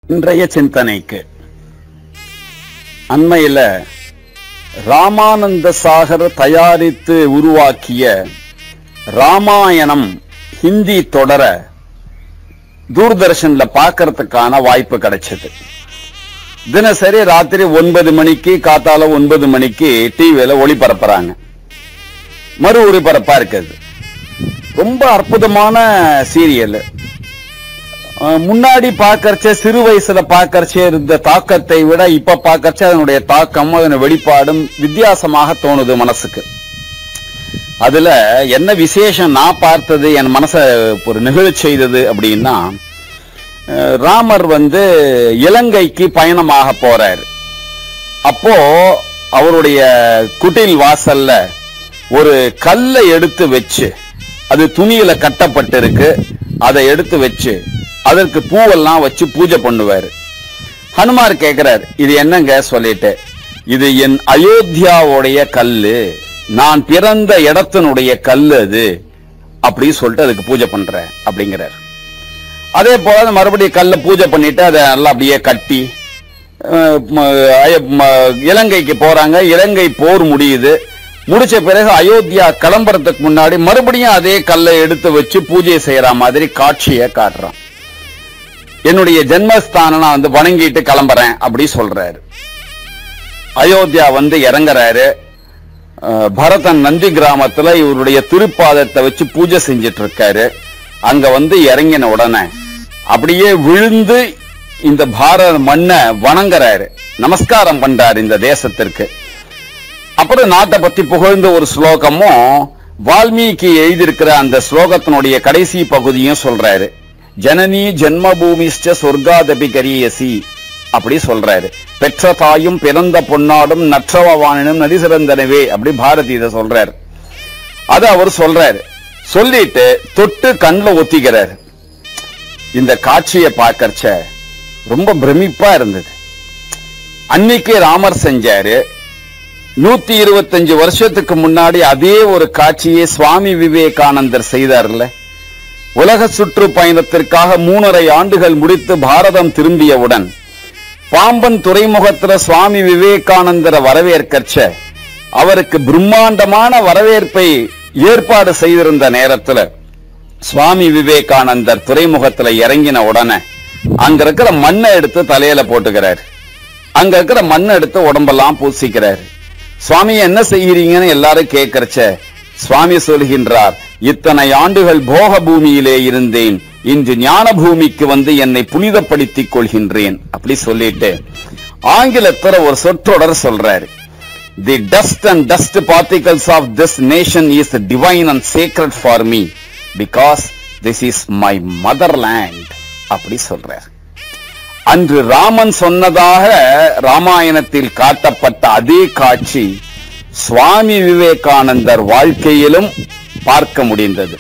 இன்றைய சிந்தனைக்கு அண்மையில ராமானந்த சாகர் தயாரித்து உருவாக்கிய ராமாயணம் ஹிந்தி தொடர தூர்தர்ஷன்ல பார்க்கறதுக்கான வாய்ப்பு கிடைச்சது தினசரி ராத்திரி ஒன்பது மணிக்கு காத்தால ஒன்பது மணிக்கு டிவியில ஒளிபரப்புறாங்க மறு ஒளிபரப்பா இருக்குது ரொம்ப அற்புதமான சீரியல் அஹ் முன்னாடி பார்க்கறச்ச சிறு வயசுல பார்க்கறச்ச இருந்த தாக்கத்தை விட இப்ப பார்க்கறச்ச அதனுடைய தாக்கம் அதனுடைய வெளிப்பாடும் வித்தியாசமாக தோணுது மனசுக்கு அதுல என்ன விசேஷம் நான் பார்த்தது என் மனசை ஒரு நிகழச் செய்தது அப்படின்னா அஹ் ராமர் வந்து இலங்கைக்கு பயணமாக போறார் அப்போ அவருடைய குட்டில் வாசல்ல ஒரு கல்லை எடுத்து வச்சு அது துணியில கட்டப்பட்டிருக்கு அதை எடுத்து வச்சு அதற்கு பூவெல்லாம் வச்சு பூஜை பண்ணுவாரு ஹனுமார் கேக்குறார் இது என்னங்க சொல்லிட்டு இது என் அயோத்தியாவுடைய கல்லு நான் பிறந்த இடத்தினுடைய கல்லு அது அப்படி சொல்லிட்டு அதுக்கு பூஜை பண்றேன் அப்படிங்கிறார் அதே போல அந்த மறுபடியும் கல்ல பூஜை பண்ணிட்டு அதை நல்லா அப்படியே கட்டி அஹ், ம- அய- ம- இலங்கைக்கு போறாங்க இலங்கை போர் முடியுது முடிச்ச பிறகு அயோத்தியா கிளம்புறதுக்கு முன்னாடி மறுபடியும் அதே கல்லை எடுத்து வச்சு பூஜை செய்யற மாதிரி காட்சியை காட்டுறான் என்னுடைய ஜென்மஸ்தானம் நான் வந்து வணங்கிட்டு கிளம்புறேன் அப்படி சொல்றாரு அயோத்தியா வந்து இறங்குறாரு அஹ், பரதன் நந்தி கிராமத்துல இவருடைய திருப்பாதத்தை வச்சு பூஜை செஞ்சிட்டு இருக்காரு அங்க வந்து இறங்கின உடனே அப்படியே விழுந்து இந்த பாரத மண்ணை வணங்குறாரு நமஸ்காரம் பண்றாரு இந்த தேசத்திற்கு அப்புறம் நாட்டை பத்தி புகழ்ந்த ஒரு ஸ்லோகமும் வால்மீகி எழுதியிருக்கிற அந்த ஸ்லோகத்தினுடைய கடைசி பகுதியும் சொல்றாரு ஜனனி ஜென்மபூமிஷ்ட சொர்க்காதபி கரியசி அப்படி சொல்றாரு பெற்ற தாயும் பிறந்த பொன்னாடும் நற்றவானினும் நதி சிறந்தனவே அப்படி பாரதி இதை சொல்றாரு அது அவர் சொல்றாரு சொல்லிட்டு தொட்டு கண்ணுல ஒத்திக்கிறாரு இந்த காட்சியை பார்க்கறச்ச ரொம்ப பிரமிப்பா இருந்தது அன்னைக்கு ராமர் செஞ்சாரு நூத்தி இருபத்தஞ்சு வருஷத்துக்கு முன்னாடி அதே ஒரு காட்சியை சுவாமி விவேகானந்தர் செய்தார்ல உலக சுற்றுப்பயணத்திற்காக மூணரை ஆண்டுகள் முடித்து பாரதம் திரும்பியவுடன் பாம்பன் துறைமுகத்துல சுவாமி விவேகானந்தரை வரவேற்கச்ச அவருக்கு பிரம்மாண்டமான வரவேற்பை ஏற்பாடு செய்திருந்த நேரத்துல சுவாமி விவேகானந்தர் துறைமுகத்துல இறங்கின உடனே அங்க இருக்கிற மண்ணை எடுத்து தலையில போட்டுக்கிறார் அங்க இருக்கிற மண்ணை எடுத்து உடம்பெல்லாம் பூசிக்கிறார் சுவாமி என்ன செய்கிறீங்கன்னு எல்லாரும் கேட்கறச்ச சுவாமி சொல்கின்றார் இத்தனை ஆண்டுகள் போக பூமியிலே இருந்தேன் இன்று ஞான பூமிக்கு வந்து என்னை புனிதப்படுத்திக் கொள்கின்றேன் அப்படி சொல்லிட்டு ஆங்கிலத்துல ஒரு சொற்றொடர் சொல்றாரு the dust and dust particles of this nation is divine and sacred for me because this is my mother land அப்படி சொல்றார் அன்று ராமன் சொன்னதாக ராமாயணத்தில் காட்டப்பட்ட அதே காட்சி சுவாமி விவேகானந்தர் வாழ்க்கையிலும் பார்க்க முடிந்தது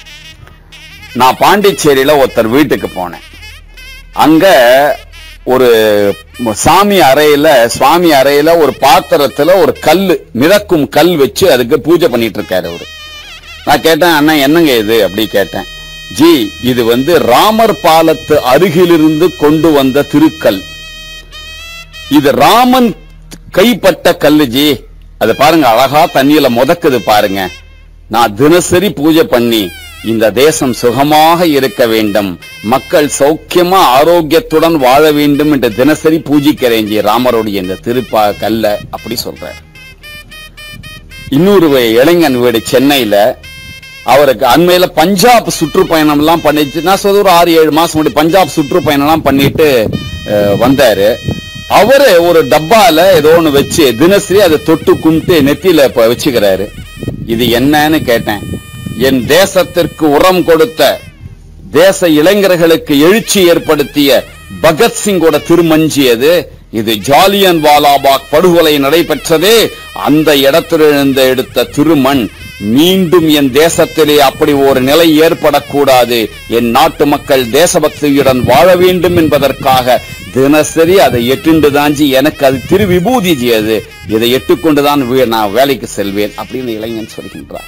நான் பாண்டிச்சேரியில ஒருத்தர் வீட்டுக்கு போனேன் அங்க ஒரு சாமி அறையில சுவாமி அறையில ஒரு பாத்திரத்துல ஒரு கல்லு மிதக்கும் கல் வச்சு அதுக்கு பூஜை பண்ணிட்டு இருக்காரு அவரு நான் கேட்டேன் அண்ணா என்னங்க இது அப்படி கேட்டேன் ஜி இது வந்து ராமர் பாலத்து அருகிலிருந்து கொண்டு வந்த திருக்கல் இது ராமன் கைப்பட்ட கல்லு ஜி அது பாருங்க அழகா தண்ணியில முதக்குது பாருங்க நான் தினசரி பூஜை பண்ணி இந்த தேசம் சுகமாக இருக்க வேண்டும் மக்கள் சௌக்கியமா ஆரோக்கியத்துடன் வாழ வேண்டும் என்று தினசரி பூஜிக்கிறேன் ஜி ராமருடைய இந்த திருப்பா கல்ல அப்படி சொல்றார் இன்னொரு இளைஞன் வீடு சென்னையில அவருக்கு அண்மையில பஞ்சாப் சுற்றுப்பயணம் எல்லாம் பண்ணிச்சு நான் சொல்ல ஒரு ஆறு ஏழு மாசம் முன்னாடி பஞ்சாப் சுற்றுப்பயணம் எல்லாம் பண்ணிட்டு அஹ், வந்தாரு அவரு ஒரு டப்பால ஏதோ ஒண்ணு வச்சு தினசரி அதை தொட்டு கும்பிட்டு நெத்தியில இப்ப வச்சுக்கிறாரு இது என்னன்னு கேட்டேன் என் தேசத்திற்கு உரம் கொடுத்த தேச இளைஞர்களுக்கு எழுச்சி ஏற்படுத்திய பகத்சிங்கோட திருமஞ்சி அது இது ஜாலியன் வாலாபாக் படுகொலை நடைபெற்றதே அந்த இடத்திலிருந்து எடுத்த திருமண் மீண்டும் என் தேசத்திலே அப்படி ஒரு நிலை ஏற்படக்கூடாது என் நாட்டு மக்கள் தேசபக்தியுடன் வாழ வேண்டும் என்பதற்காக தினசரி அதை எட்டுண்டு தாஞ்சி எனக்கு அது திரு விபூதிஜி அது இதை எட்டுக்கொண்டுதான் வீ- நான் வேலைக்கு செல்வேன் அப்படின்னு இளைஞன் சொல்கின்றார்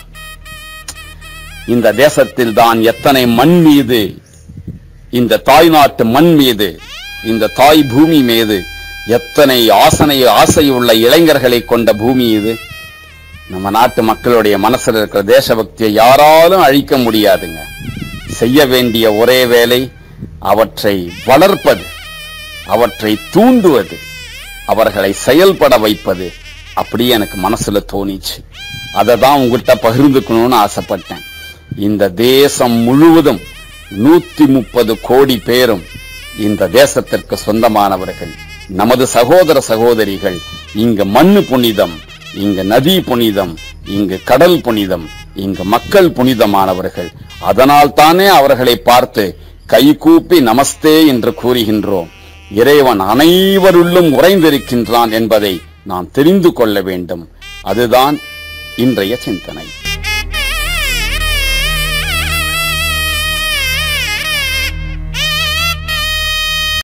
இந்த தேசத்தில் தான் எத்தனை மண் மீது இந்த தாய்நாட்டு மண் மீது இந்த தாய் பூமி மீது எத்தனை ஆசனை ஆசையுள்ள இளைஞர்களை கொண்ட பூமி இது நம்ம நாட்டு மக்களுடைய மனசுல இருக்கிற தேசபக்தியை யாராலும் அழிக்க முடியாதுங்க செய்ய வேண்டிய ஒரே வேலை அவற்றை வளர்ப்பது அவற்றை தூண்டுவது அவர்களை செயல்பட வைப்பது அப்படி எனக்கு மனசுல தோணிச்சு அதை தான் உங்கள்கிட்ட பகிர்ந்துக்கணும்னு ஆசைப்பட்டேன் இந்த தேசம் முழுவதும் நூத்தி முப்பது கோடி பேரும் இந்த தேசத்திற்கு சொந்தமானவர்கள் நமது சகோதர சகோதரிகள் இங்கு மண்ணு புனிதம் இங்கு நதி புனிதம் இங்கு கடல் புனிதம் இங்கு மக்கள் புனிதமானவர்கள் அதனால் தானே அவர்களை பார்த்து கைகூப்பி நமஸ்தே என்று கூறுகின்றோம் இறைவன் அனைவருள்ளும் உறைந்திருக்கின்றான் என்பதை நாம் தெரிந்து கொள்ள வேண்டும் அதுதான் இன்றைய சிந்தனை